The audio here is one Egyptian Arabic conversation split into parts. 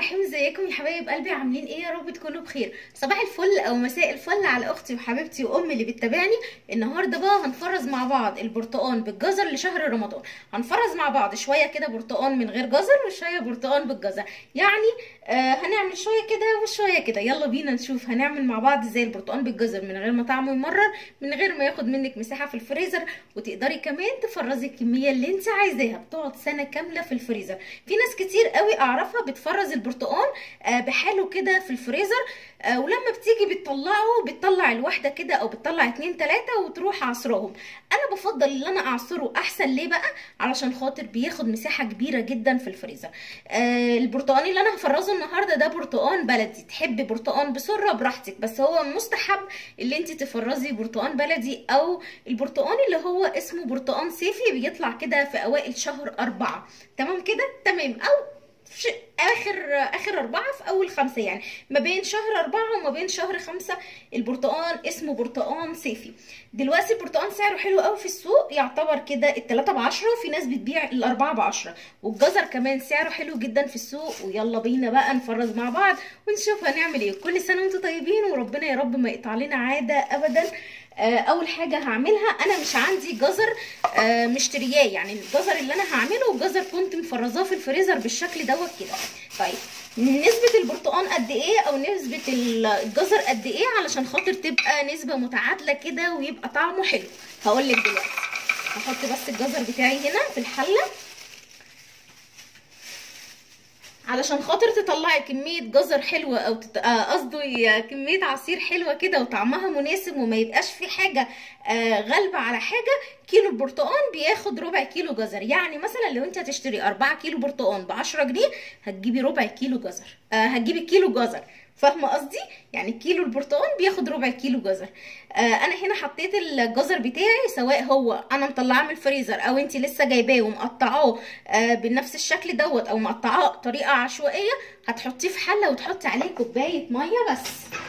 الرحيم ازيكم يا حبايب قلبي عاملين ايه يا رب تكونوا بخير صباح الفل او مساء الفل على اختي وحبيبتي وامي اللي بتتابعني النهارده بقى هنفرز مع بعض البرتقال بالجزر لشهر رمضان هنفرز مع بعض شويه كده برتقال من غير جزر وشويه برتقال بالجزر يعني آه هنعمل شويه كده وشويه كده يلا بينا نشوف هنعمل مع بعض ازاي البرتقال بالجزر من غير ما طعمه يمرر من غير ما ياخد منك مساحه في الفريزر وتقدري كمان تفرزي الكميه اللي انت عايزاها بتقعد سنه كامله في الفريزر في ناس كتير قوي اعرفها بتفرز البرتقال آه بحاله كده في الفريزر آه ولما بتيجي بتطلعه بتطلع الواحده كده او بتطلع اتنين تلاته وتروح عصرهم انا بفضل ان انا اعصره احسن ليه بقى علشان خاطر بياخد مساحه كبيره جدا في الفريزر آه البرتقال اللي انا هفرزه النهارده ده برتقال بلدي تحبي برتقال بسره براحتك بس هو مستحب اللي انت تفرزي برتقال بلدي او البرتقال اللي هو اسمه برتقال صيفي بيطلع كده في اوائل شهر أربعة تمام كده تمام او في اخر اخر اربعه في اول خمسه يعني ما بين شهر اربعه وما بين شهر خمسه البرتقال اسمه برتقال صيفي دلوقتي البرتقال سعره حلو قوي في السوق يعتبر كده التلاته بعشرة وفي ناس بتبيع الاربعه بعشرة والجزر كمان سعره حلو جدا في السوق ويلا بينا بقى نفرز مع بعض ونشوف هنعمل ايه كل سنه وانتم طيبين وربنا يا رب ما يقطع لنا عاده ابدا اول حاجه هعملها انا مش عندي جزر مشترياه يعني الجزر اللي انا هعمله جزر كنت مفرزاه في الفريزر بالشكل دوت كده طيب نسبة البرتقال قد ايه او نسبة الجزر قد ايه علشان خاطر تبقى نسبة متعادلة كده ويبقى طعمه حلو هقول لك دلوقتي هحط بس الجزر بتاعي هنا في الحلة علشان خاطر تطلعي كمية جزر حلوة او قصدي آه كمية عصير حلوة كده وطعمها مناسب وما يبقاش في حاجة آه غالبة على حاجة كيلو البرتقال بياخد ربع كيلو جزر يعني مثلا لو انت هتشتري 4 كيلو برتقال ب 10 جنيه هتجيبي ربع كيلو جزر آه هتجيبي كيلو جزر فاهمه قصدي يعني كيلو البرتقال بياخد ربع كيلو جزر آه انا هنا حطيت الجزر بتاعي سواء هو انا مطلعاه من الفريزر او انت لسه جايباه ومقطعاه آه بنفس الشكل دوت او مقطعاه بطريقه عشوائيه هتحطيه في حله وتحطي عليه كوبايه ميه بس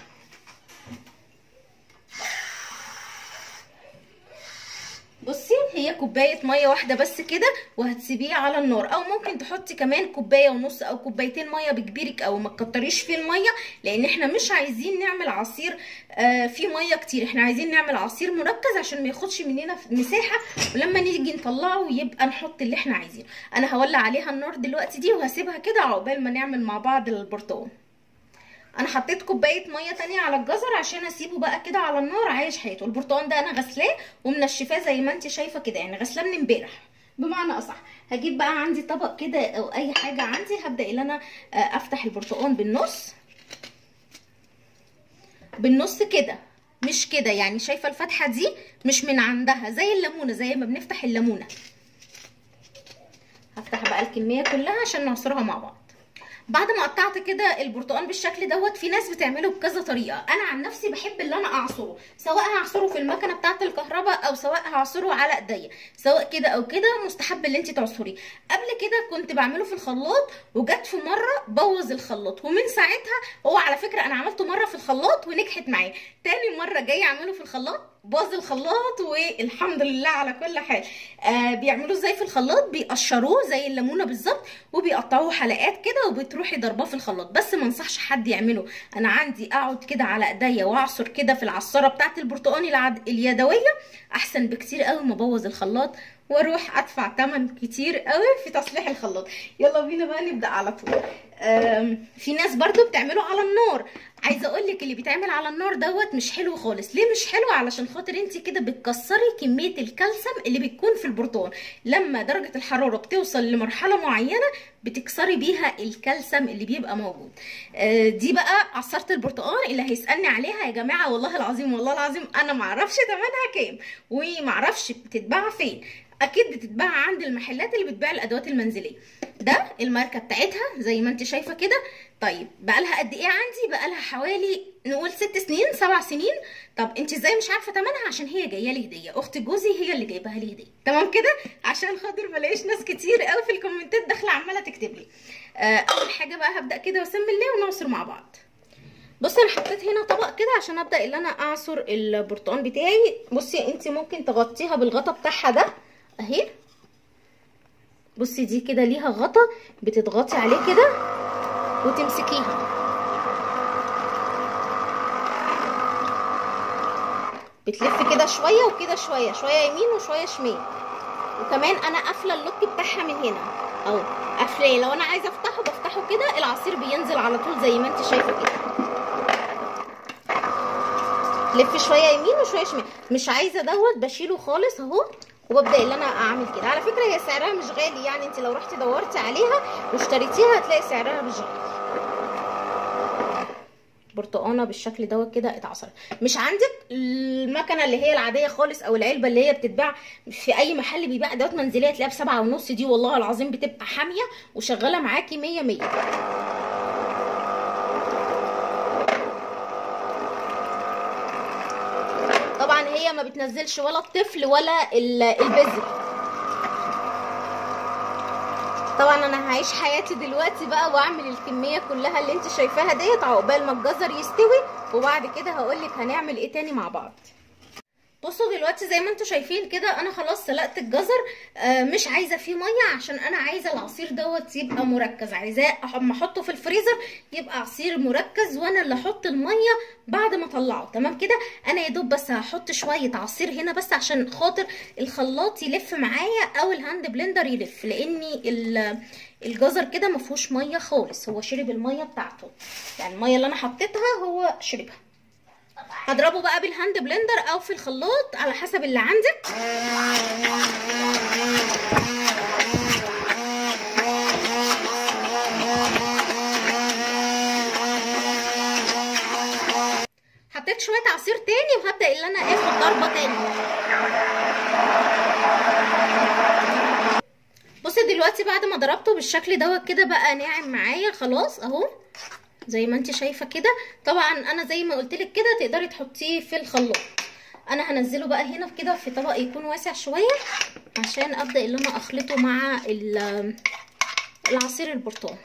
بصي هي كوبايه ميه واحده بس كده وهتسيبيه على النار او ممكن تحطي كمان كوبايه ونص او كوبايتين ميه بكبيرك او ما تكتريش فيه الميه لان احنا مش عايزين نعمل عصير آه فيه ميه كتير احنا عايزين نعمل عصير مركز عشان ما ياخدش مننا مساحه ولما نيجي نطلعه يبقى نحط اللي احنا عايزينه انا هولع عليها النار دلوقتي دي وهسيبها كده عقبال ما نعمل مع بعض البرتقال انا حطيت كوبايه ميه تانية على الجزر عشان اسيبه بقى كده على النار عايش حياته البرتقال ده انا غسلاه ومنشفاه زي ما انت شايفه كده يعني غسلاه من امبارح بمعنى اصح هجيب بقى عندي طبق كده او اي حاجه عندي هبدا ان انا افتح البرتقال بالنص بالنص كده مش كده يعني شايفه الفتحه دي مش من عندها زي الليمونه زي ما بنفتح الليمونه هفتح بقى الكميه كلها عشان نعصرها مع بعض بعد ما قطعت كده البرتقال بالشكل دوت في ناس بتعمله بكذا طريقه انا عن نفسي بحب اللي انا اعصره سواء هعصره في المكنه بتاعه الكهرباء او سواء هعصره على ايديا سواء كده او كده مستحب اللي انت تعصريه قبل كده كنت بعمله في الخلاط وجت في مره بوظ الخلاط ومن ساعتها هو على فكره انا عملته مره في الخلاط ونجحت معايا تاني مره جايه اعمله في الخلاط باظ الخلاط والحمد لله على كل حال آه بيعملوه ازاي في الخلاط بيقشروه زي الليمونه بالظبط وبيقطعوه حلقات كده وبتروحي ضرباه في الخلاط بس ما انصحش حد يعمله انا عندي اقعد كده على ايديا واعصر كده في العصاره بتاعه البرتقاني العد... اليدويه احسن بكتير قوي ما ابوظ الخلاط واروح ادفع تمن كتير قوي في تصليح الخلاط يلا بينا بقى نبدا على طول في ناس برضو بتعمله على النار عايزه اقول لك اللي بيتعمل على النار دوت مش حلو خالص ليه مش حلو علشان خاطر انت كده بتكسري كميه الكالسيوم اللي بتكون في البرتقال لما درجه الحراره بتوصل لمرحله معينه بتكسري بيها الكالسيوم اللي بيبقى موجود آه دي بقى عصاره البرتقال اللي هيسالني عليها يا جماعه والله العظيم والله العظيم انا معرفش ثمنها كام ومعرفش بتتباع فين اكيد بتتباع عند المحلات اللي بتبيع الادوات المنزليه ده الماركه بتاعتها زي ما انت شايفه كده طيب بقالها قد ايه عندي بقالها حوالي نقول ست سنين سبع سنين طب انت ازاي مش عارفه ثمنها عشان هي جايه لي هديه اخت جوزي هي اللي جايبها لي هديه تمام كده عشان خاطر ما الاقيش ناس كتير قوي في الكومنتات داخله عماله تكتب لي آه اول حاجه بقى هبدا كده واسم الله ونعصر مع بعض بصي انا حطيت هنا طبق كده عشان ابدا ان انا اعصر البرتقال بتاعي بصي انت ممكن تغطيها بالغطا بتاعها ده اهي بصي دي كده ليها غطا بتضغطي عليه كده وتمسكيها بتلف كده شويه وكده شويه شويه يمين وشويه شمال وكمان انا قافله اللوك بتاعها من هنا اهو قافلاه لو انا عايزه افتحه بفتحه كده العصير بينزل على طول زي ما انت شايفه كده لف شويه يمين وشويه شمال مش عايزه دوت بشيله خالص اهو وببدا ان انا اعمل كده على فكره هي سعرها مش غالي يعني انت لو رحتي دورتي عليها واشتريتيها هتلاقي سعرها مش غالي برتقانه بالشكل دوت كده اتعصرت مش عندك المكنه اللي هي العاديه خالص او العلبه اللي هي بتتباع في اي محل بيبيع ادوات منزليه تلاقيها بسبعة ونص دي والله العظيم بتبقى حاميه وشغاله معاكي مية مية طبعا هي ما بتنزلش ولا الطفل ولا البذر طبعا انا هعيش حياتي دلوقتي بقى واعمل الكميه كلها اللي انت شايفاها ديت عقبال ما الجزر يستوي وبعد كده هقولك هنعمل ايه تاني مع بعض بصوا دلوقتي زي ما انتم شايفين كده انا خلاص سلقت الجزر آه مش عايزه فيه ميه عشان انا عايزه العصير دوت يبقى مركز عايزاه اما احطه في الفريزر يبقى عصير مركز وانا اللي احط الميه بعد ما اطلعه تمام كده انا يا دوب بس هحط شويه عصير هنا بس عشان خاطر الخلاط يلف معايا او الهاند بلندر يلف لاني الجزر كده ما فيهوش ميه خالص هو شرب الميه بتاعته يعني الميه اللي انا حطيتها هو شربها هضربه بقى بالهاند بلندر او في الخلاط على حسب اللي عندك حطيت شويه عصير تاني وهبدا ان انا اخد ضربه تاني بصي دلوقتي بعد ما ضربته بالشكل دوت كده بقى ناعم معايا خلاص اهو زي ما انت شايفه كده طبعا انا زي ما قلت لك كده تقدري تحطيه في الخلاط انا هنزله بقى هنا كده في طبق يكون واسع شويه عشان ابدا ان انا اخلطه مع العصير البرتقال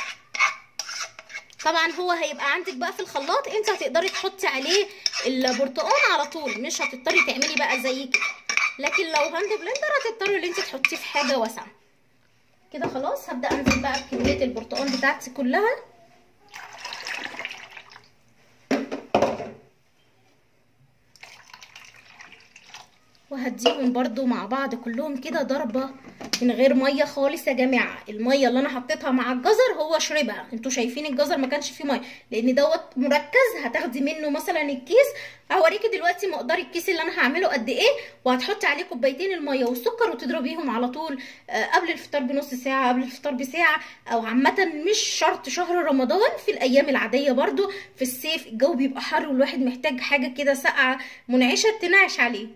طبعا هو هيبقى عندك بقى في الخلاط انت هتقدري تحطي عليه البرتقال على طول مش هتضطري تعملي بقى زي كده لكن لو هاند بلندر هتضطري ان انت تحطيه في حاجه واسعه كده خلاص هبدا انزل بقى بكميه البرتقال بتاعتي كلها وهديهم برضو مع بعض كلهم كده ضربة من غير مية خالص يا جماعة المية اللي انا حطيتها مع الجزر هو شربها انتوا شايفين الجزر ما كانش فيه مية لان دوت مركز هتاخدي منه مثلا الكيس هوريكي دلوقتي مقدار الكيس اللي انا هعمله قد ايه وهتحطي عليه كوبايتين المية والسكر وتضربيهم على طول قبل الفطار بنص ساعة قبل الفطار بساعة او عامة مش شرط شهر رمضان في الايام العادية برضو في الصيف الجو بيبقى حر والواحد محتاج حاجة كده ساقعة منعشة تنعش عليه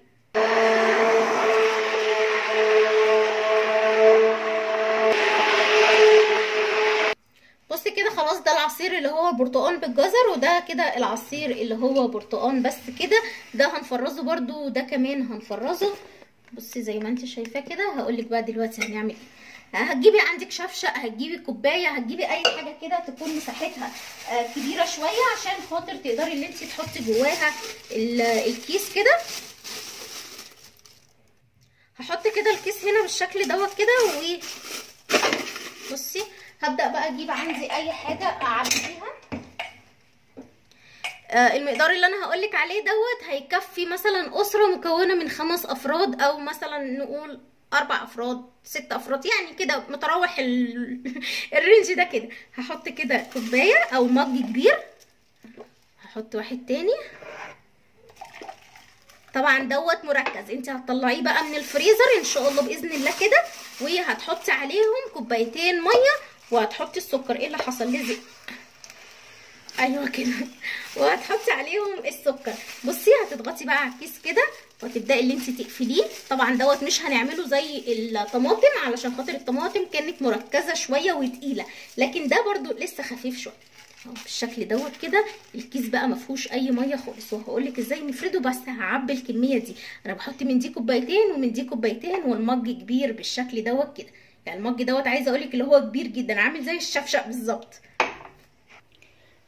بصي كده خلاص ده العصير اللي هو برتقان بالجزر وده كده العصير اللي هو برتقان بس كده ده هنفرزه برضو ده كمان هنفرزه بصي زي ما انت شايفاه كده هقولك بقى دلوقتي هنعمل ايه هتجيبي عندك شفشق هتجيبي كوبايه هتجيبي اي حاجه كده تكون مساحتها كبيره شويه عشان خاطر تقدري ان انت تحطي جواها الكيس كده هحط كده الكيس هنا بالشكل دوت كده و بصي هبدا بقى اجيب عندي اي حاجه اعبيها آه المقدار اللي انا هقولك عليه دوت هيكفي مثلا اسره مكونه من خمس افراد او مثلا نقول اربع افراد ست افراد يعني كده متراوح ال... الرينج ده كده هحط كده كوبايه او مج كبير هحط واحد تاني طبعا دوت مركز انت هتطلعيه بقى من الفريزر ان شاء الله باذن الله كده وهتحطي عليهم كوبايتين ميه وهتحطي السكر ايه اللي حصل لزق ايوه كده وهتحطي عليهم السكر بصي هتضغطي بقى على الكيس كده وتبداي اللي انت تقفليه طبعا دوت مش هنعمله زي الطماطم علشان خاطر الطماطم كانت مركزه شويه وتقيله لكن ده برضو لسه خفيف شويه اهو بالشكل دوت كده الكيس بقى ما فيهوش اي ميه خالص وهقول لك ازاي نفرده بس هعبي الكميه دي انا بحط من دي كوبايتين ومن دي كوبايتين والمج كبير بالشكل دوت كده يعني المج دوت عايزه اقول لك اللي هو كبير جدا عامل زي الشفشق بالظبط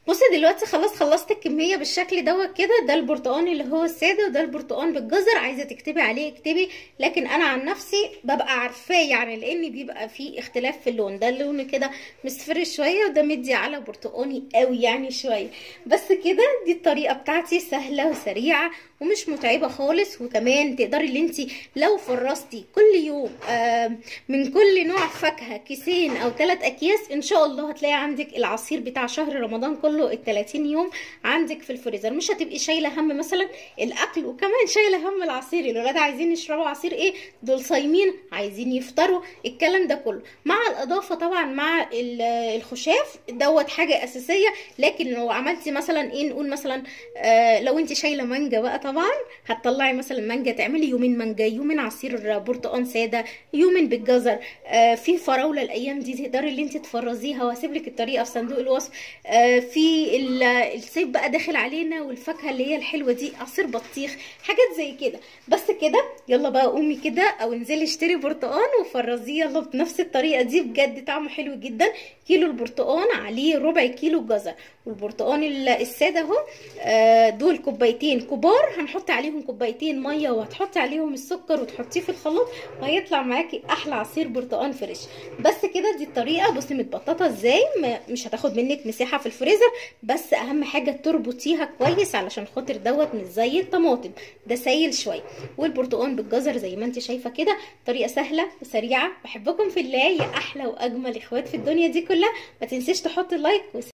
بصي دلوقتي خلاص خلصت الكميه بالشكل دوت كده ده البرتقان اللي هو الساده وده البرتقان بالجزر عايزه تكتبي عليه اكتبي لكن انا عن نفسي ببقى عارفاه يعني لان بيبقى فيه اختلاف في اللون ده اللون كده مصفر شويه وده مدي على برتقاني قوي يعني شويه بس كده دي الطريقه بتاعتي سهله وسريعه ومش متعبه خالص وكمان تقدري اللي انت لو فرستي كل يوم آه من كل نوع فاكهه كيسين او ثلاث اكياس ان شاء الله هتلاقي عندك العصير بتاع شهر رمضان كله ال 30 يوم عندك في الفريزر مش هتبقي شايله هم مثلا الاكل وكمان شايله هم العصير الولاد عايزين يشربوا عصير ايه دول صايمين عايزين يفطروا الكلام ده كله مع الاضافه طبعا مع الخشاف دوت حاجه اساسيه لكن لو عملتي مثلا ايه نقول مثلا آه لو انت شايله مانجا بقى طبعا هتطلعي مثلا مانجا تعملي يومين مانجا يومين عصير برتقان ساده يومين بالجزر آه في فراوله الايام دي تقدري اللي انت تفرزيها وهسيب لك الطريقه في صندوق الوصف آه في الصيف بقى داخل علينا والفاكهه اللي هي الحلوه دي عصير بطيخ حاجات زي كده بس كده يلا بقى قومي كده او انزلي اشتري برتقان وفرزيه يلا بنفس الطريقه دي بجد طعمه حلو جدا كيلو البرتقان عليه ربع كيلو جزر والبرتقان الساده اهو آه دول كوبايتين كبار هنحط عليهم كوبايتين ميه وهتحطي عليهم السكر وتحطيه في الخلاط وهيطلع معاكي احلى عصير برتقان فريش بس كده دي الطريقه بصي متبططه ازاي مش هتاخد منك مساحه في الفريزر بس اهم حاجه تربطيها كويس علشان خاطر دوت مش زي الطماطم ده سايل شويه والبرتقان بالجزر زي ما انت شايفه كده طريقه سهله وسريعه بحبكم في الله يا احلى واجمل اخوات في الدنيا دي كلها ما تنسيش تحطي لايك